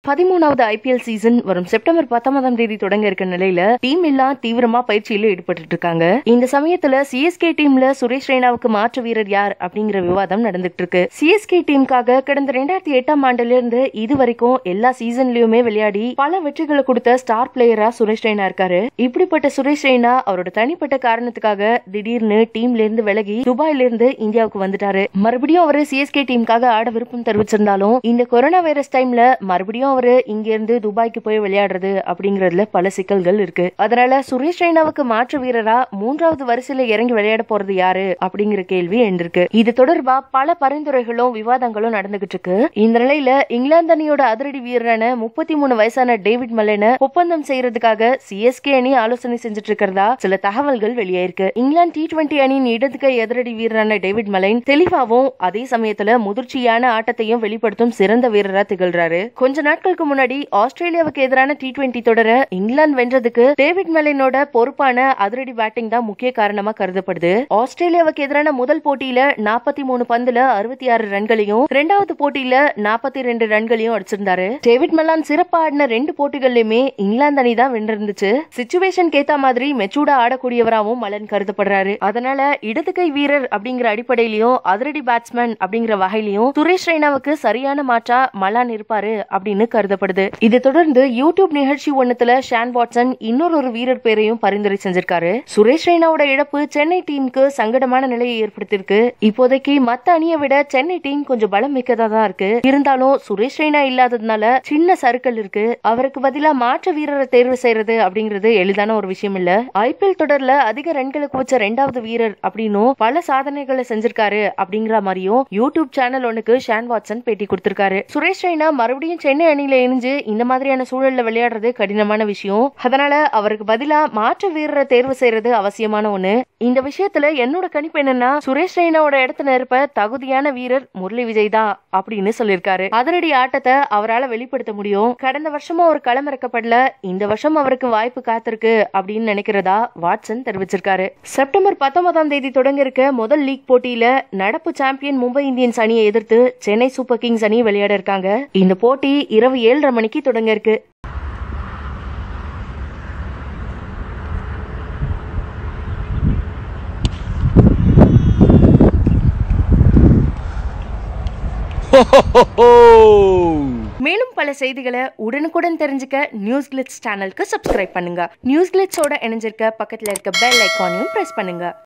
பதிமூணாவது IPL season வரும் September பத்தொன்பதாம் தேதி தொடங்க இருக்க நிலையில டீம் எல்லாம் தீவிரமா பயிற்சியில ஈடுபட்டு இருக்காங்க இந்த சமயத்துல சிஎஸ்கே டீம்ல சுரேஷ் ரெய்னாவுக்கு மாற்று வீரர் யார் அப்படிங்கிற விவாதம் நடந்துட்டு இருக்கு சிஎஸ்கே டீமுக்காக கடந்த ரெண்டாயிரத்தி எட்டாம் ஆண்டுல இருந்து இது வரைக்கும் எல்லா சீசன்லயுமே விளையாடி பல வெற்றிகளை கொடுத்த ஸ்டார் பிளேயரா சுரேஷ் ரெய்னா இருக்காரு இப்படிப்பட்ட சுரேஷ் ரெய்னா அவரோட தனிப்பட்ட காரணத்துக்காக திடீர்னு டீம்ல இருந்து விலகி துபாயில இருந்து இந்தியாவுக்கு வந்துட்டாரு மறுபடியும் அவரு சிஎஸ்கே டீமுக்காக ஆட விருப்பம் தெரிவிச்சிருந்தாலும் இந்த கொரோனா வைரஸ் டைம்ல மறுபடியும் அவரு இங்க இருந்து துபாய்க்கு போய் விளையாடுறது அப்படிங்கறதுல பல சிக்கல்கள் இருக்கு அதனால சுரேஷ் ரெய்னாவுக்கு மாற்று வீரரா மூன்றாவது வரிசையில இறங்கி விளையாட போறது யாரு அப்படிங்கிற கேள்வி எழுந்திருக்கு இது தொடர்பா பல பரிந்துரைகளும் விவாதங்களும் நடந்துகிட்டு இருக்கு இந்த நிலையில இங்கிலாந்து அணியோட அதிரடி வீரரான முப்பத்தி மூணு வயசான டேவிட் மல்லனை ஒப்பந்தம் செய்யறதுக்காக சிஎஸ்கே அணி ஆலோசனை செஞ்சுட்டு இருக்கிறதா சில தகவல்கள் வெளியாயிருக்கு இங்கிலாந்து டி டுவெண்டி அணியின் இடது கை அதிரடி வீரரான டேவிட் மலைன் தெளிவாவும் அதே சமயத்துல முதிர்ச்சியான ஆட்டத்தையும் வெளிப்படுத்தும் சிறந்த வீரரா திகழ்றாரு கொஞ்ச நாட்களுக்கு முன்னாடி ஆஸ்திரேலியாவுக்கு எதிரான டி டுவெண்டி தொடர இங்கிலாந்து வென்றதுக்கு டேவிட் மெலினோட பொறுப்பான அதிரடி பேட்டிங் தான் முக்கிய காரணமா கருதப்படுது ஆஸ்திரேலியாவுக்கு எதிரான முதல் போட்டியில நாற்பத்தி மூணு பந்துல அறுபத்தி ஆறு ரன்களையும் இரண்டாவது போட்டியில நாற்பத்தி ரெண்டு ரன்களையும் அடிச்சிருந்தாரு டேவிட் மெலான் சிறப்பா ஆடின ரெண்டு போட்டிகள்லயுமே இங்கிலாந்து அணி தான் வென்றிருந்துச்சு சிச்சுவேஷன் ஏத்த மாதிரி மெச்சூர்டா ஆடக்கூடியவராகவும் மலன் கருதப்படுறாரு அதனால இடது கை வீரர் அப்படிங்கிற அடிப்படையிலயும் அதிரடி பேட்ஸ்மேன் அப்படிங்கிற வகையிலயும் சுரேஷ் ரெய்னாவுக்கு சரியான மாற்றா மலான் இருப்பாரு அப்படின்னு கருதப்படுது இது தொடர்ந்து யூடியூப் நிகழ்ச்சி ஒண்ணுத்துல ஷான் வாட்சன் இன்னொரு ஒரு வீரர் பேரையும் பரிந்துரை செஞ்சிருக்காரு சுரேஷ் ரெய்னாவோட இழப்பு சென்னை டீமுக்கு சங்கடமான நிலையை ஏற்படுத்தியிருக்கு இப்போதைக்கு மத்த அணியை விட சென்னை டீம் கொஞ்சம் பலம் மிக்கதா தான் இருக்கு இருந்தாலும் சுரேஷ் ரெய்னா இல்லாததுனால சின்ன சறுக்கல் இருக்கு அவருக்கு பதிலா மாற்று வீரரை தேர்வு செய்யறது அப்படிங்கிறது எளிதான ஒரு விஷயம் இல்ல ஐபிஎல் தொடர்ல அதிக ரன்களை குவிச்ச ரெண்டாவது வீரர் அப்படின்னும் பல சாதனைகளை செஞ்சிருக்காரு அப்படிங்கிற மாதிரியும் யூடியூப் சேனல் ஒண்ணுக்கு ஷான் வாட்சன் பேட்டி கொடுத்திருக்காரு சுரேஷ் ரெய்னா மறுபடியும் சென்னை அணியில இணைஞ்சு இந்த மாதிரியான சூழல்ல விளையாடுறது கடினமான விஷயம் அதனால அவருக்கு பதிலா மாற்று வீரரை தேர்வு செய்யறது அவசியமான ஒண்ணு இந்த விஷயத்துல என்னோட கணிப்பு என்னன்னா சுரேஷ் ரெய்னாவோட இடத்துல இருப்ப தகுதியான வீரர் முரளி விஜய் தான் அப்படின்னு சொல்லியிருக்காரு அதிரடி ஆட்டத்தை அவரால் வெளிப்படுத்த முடியும் கடந்த வருஷமா ஒரு களமிறக்கப்படல இந்த வருஷம் அவருக்கு வாய்ப்பு காத்திருக்கு அப்படின்னு நினைக்கிறதா வாட்சன் தெரிவிச்சிருக்காரு செப்டம்பர் பத்தொன்பதாம் தேதி தொடங்க இருக்க முதல் லீக் போட்டியில நடப்பு சாம்பியன் மும்பை இந்தியன்ஸ் அணியை எதிர்த்து சென்னை சூப்பர் கிங்ஸ் அணி விளையாட இருக்காங்க இந்த போட்டி இரவு ஏழரை மணிக்கு தொடங்க இருக்கு மேலும் பல செய்திகளை உடனுக்குடன் தெரிஞ்சுக்க நியூஸ் கிளிட்ஸ் சேனலுக்கு சப்ஸ்கிரைப் பண்ணுங்க நியூஸ் கிளிட்ஸோட இணைஞ்சிருக்க பக்கத்துல இருக்க பெல் ஐக்கானையும் பிரஸ் பண்ணுங்க